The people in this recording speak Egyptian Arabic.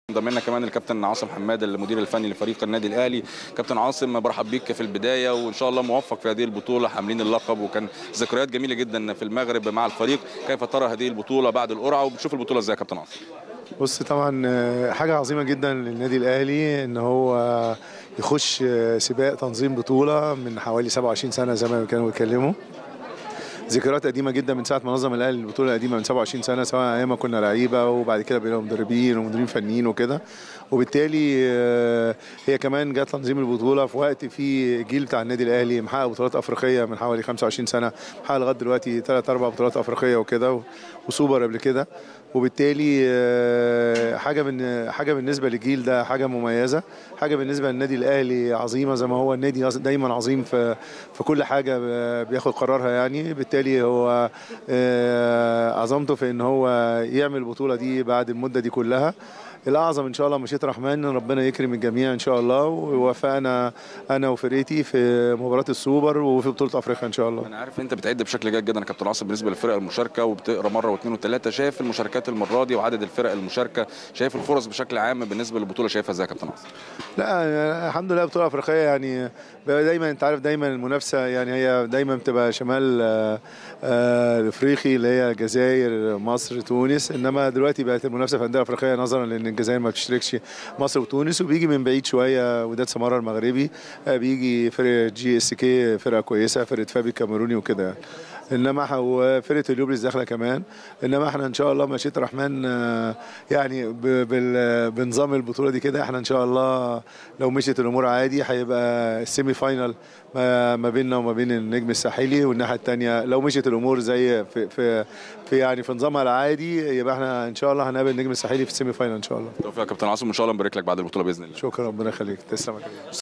انضم لنا كمان الكابتن عاصم حماد المدير الفني لفريق النادي الاهلي كابتن عاصم برحب بيك في البدايه وان شاء الله موفق في هذه البطوله حاملين اللقب وكان ذكريات جميله جدا في المغرب مع الفريق كيف ترى هذه البطوله بعد القرعه وبتشوف البطوله ازاي يا كابتن عاصم بص طبعا آه، حاجة عظيمة جدا للنادي الأهلي إن هو يخش آه، سباق تنظيم بطولة من حوالي 27 سنة زي ما كانوا بيتكلموا ذكريات قديمة جدا من ساعة ما نظم الأهلي البطولة القديمة من 27 سنة سواء أيام ما كنا لعيبة وبعد كده بقينا مدربين ومديرين فنيين وكده وبالتالي آه، هي كمان جت تنظيم البطولة في وقت في جيل بتاع النادي الأهلي محقق بطولات أفريقية من حوالي 25 سنة محقق لغاية دلوقتي ثلاث أربع بطولات أفريقية وكده و- وسوبر قبل كده وبالتالي آه، حاجه من حاجه بالنسبه للجيل ده حاجه مميزه حاجه بالنسبه للنادي الاهلي عظيمه زي ما هو النادي دايما عظيم في في كل حاجه بياخد قرارها يعني بالتالي هو آه، عظمته في ان هو يعمل البطوله دي بعد المده دي كلها الاعظم ان شاء الله مشيئه الرحمن ربنا يكرم الجميع ان شاء الله ويوفقنا انا وفرقتي في مباراه السوبر وفي بطوله افريقيا ان شاء الله انا عارف انت بتعد بشكل جيد جدا يا كابتن عاصم بالنسبه للفرق المشاركه وبتقرا مره واثنين وثلاثه شايف المشاركات المره دي وعدد الفرق المشاركه شايف الفرص بشكل عام بالنسبه للبطوله شايفها ازاي يا كابتن عاصم لا الحمد لله بطولة أفريقية يعني بقى دايما أنت عارف دايما المنافسة يعني هي دايما بتبقى شمال آه، آه، الأفريقي اللي هي الجزائر مصر تونس إنما دلوقتي بقت المنافسة في الأندية الأفريقية نظرا لأن الجزائر ما بتشتركش مصر وتونس وبيجي من بعيد شوية وداد سمارة المغربي آه، بيجي فرقة جي اس كي فرقة كويسة فرقة فابي كاميروني وكده يعني. انما ح- وفرقه اليوبلس داخله كمان انما احنا ان شاء الله مشيئه الرحمن آه، يعني ب- بال- بنظام البطوله دي كده احنا ان شاء الله لو مشيت الامور عادي هيبقى السيمي فاينال ما ما بيننا وما بين النجم الساحلي والناحيه الثانيه لو مشيت الامور زي في في في يعني في نظامها العادي يبقى احنا ان شاء الله هنقابل النجم الساحلي في السيمي فاينال ان شاء الله توفيق يا كابتن عاصم وان شاء الله نبارك لك بعد البطوله باذن الله شكرا ربنا يخليك تسلم يا كريم